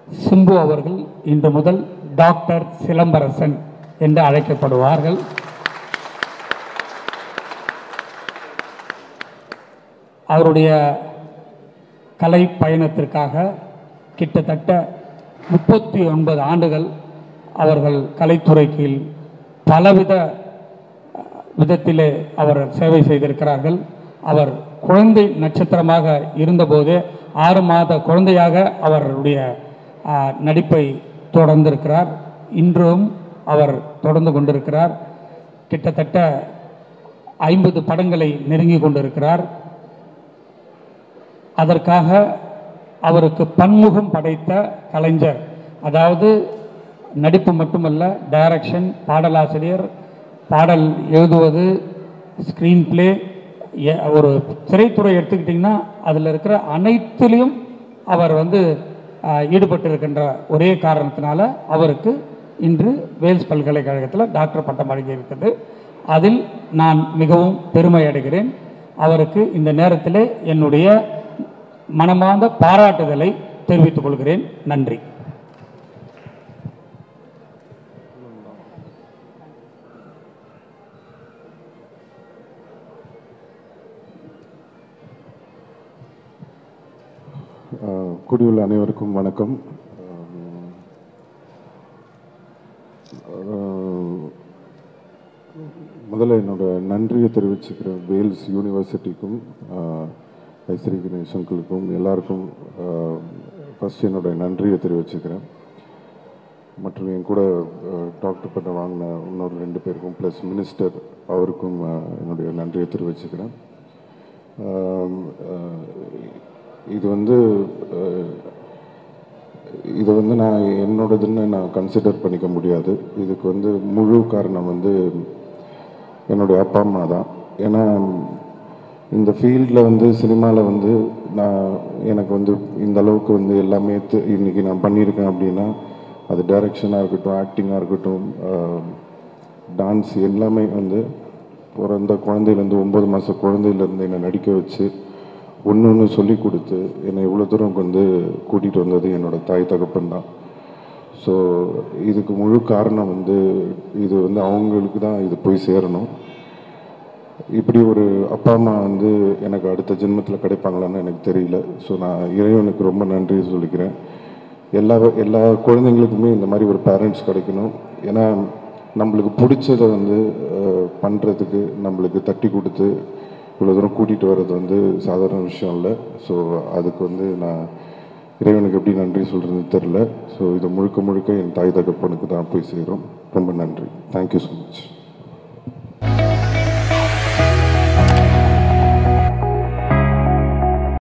சிம்பு அவர்கள் இன்று முதல் டாக்டர் சிலம்பரசன் என்று அழைக்கப்படுவார்கள் அவருடைய கலை பயணத்திற்காக கிட்டத்தட்ட முப்பத்தி ஒன்பது ஆண்டுகள் அவர்கள் கலைத்துறைக்கு பலவித விதத்திலே அவர் சேவை செய்திருக்கிறார்கள் அவர் குழந்தை நட்சத்திரமாக இருந்தபோது ஆறு மாத குழந்தையாக அவருடைய ஆ, நடிப்பை தொடர்ந்திருக்கிறார் இன்றும் அவர் தொடர்ந்து கொண்டிருக்கிறார் கிட்டத்தட்ட ஐம்பது படங்களை நெருங்கி கொண்டிருக்கிறார் அதற்காக அவருக்கு பன்முகம் படைத்த கலைஞர் அதாவது நடிப்பு மட்டுமல்ல டைரக்ஷன் பாடலாசிரியர் பாடல் எழுதுவது ஸ்க்ரீன் பிளே ஒரு திரைத்துறை எடுத்துக்கிட்டிங்கன்னா அதில் இருக்கிற அனைத்துலேயும் அவர் வந்து ஆஹ், ஈடுபட்டிருக்கின்ற ஒரே காரணத்தினால அவருக்கு இன்று வேல்ஸ் பல்கலைக்கழகத்தில் டாக்டர் பட்டம் வழங்கியிருக்கிறது அதில் நான் மிகவும் பெருமை அடைகிறேன் அவருக்கு இந்த நேரத்தில் என்னுடைய மனமார்ந்த பாராட்டுதலை தெரிவித்துக் கொள்கிறேன் நன்றி ஆஹ் கூடியுள்ள அனைவருக்கும் வணக்கம் ஆஹ் முதல்ல என்னோட நன்றியை தெரிவிச்சுக்கிறேன் வேல்ஸ் யூனிவர்சிட்டிக்கும் ஐஸ்ரீ கணேஷ் அங்கிளுக்கும் எல்லாருக்கும் ஃபஸ்ட் என்னோட நன்றியை தெரிவிச்சுக்கிறேன் மற்றும் என் கூட டாக்டர் பட்டம் வாங்கின இன்னொரு ரெண்டு பேருக்கும் ப்ளஸ் மினிஸ்டர் அவருக்கும் ஆஹ் என்னுடைய நன்றியை தெரிவிச்சுக்கிறேன் ஆம், ஆஹ் இது வந்து ஆஹ் இதை வந்து நான் என்னோடதுன்னு நான் கன்சிடர் பண்ணிக்க முடியாது இதுக்கு வந்து முழு காரணம் வந்து என்னுடைய அப்பா அம்மா தான் ஏன்னா இந்த ஃபீல்டில் வந்து சினிமாவில் வந்து நான் எனக்கு வந்து இந்த அளவுக்கு வந்து எல்லாமே தெ- இன்னைக்கு நான் பண்ணியிருக்கேன் அப்படின்னா அது டைரக்ஷனாக இருக்கட்டும் ஆக்டிங்காக இருக்கட்டும் டான்ஸ் எல்லாமே வந்து பிறந்த குழந்தையிலேருந்து ஒம்பது மாத குழந்தையிலேருந்து என்னை நடிக்க வச்சு ஒன்று ஒன்று சொல்லி கொடுத்து என்னை இவ்வளோ தூரம் வந்து கூட்டிகிட்டு வந்தது என்னோட தாய் தகப்பன் தான் ஸோ இதுக்கு முழு காரணம் வந்து இது வந்து அவங்களுக்கு தான் இது போய் சேரணும் இப்படி ஒரு அப்பா அம்மா வந்து எனக்கு அடுத்த ஜென்மத்தில் கிடைப்பாங்களான்னு எனக்கு தெரியல ஸோ நான் இறைவனுக்கு ரொம்ப நன்றி சொல்லிக்கிறேன் எல்லா எல்லா குழந்தைங்களுக்குமே இந்த மாதிரி ஒரு பேரண்ட்ஸ் கிடைக்கணும் ஏன்னா நம்மளுக்கு பிடிச்சதை வந்து அஹ், பண்ணுறதுக்கு நம்மளுக்கு தட்டி கொடுத்து இவ்வளோ தூரம் கூட்டிகிட்டு வர்றது வந்து சாதாரண விஷயம் இல்லை ஸோ அதுக்கு வந்து நான் இறைவனுக்கு எப்படி நன்றி சொல்கிறதுன்னு தெரில ஸோ இது முழுக்க முழுக்க என் தாய் தகப்பனுக்கு தான் போய் சேரும் ரொம்ப நன்றி தேங்க்யூ ஸோ மச்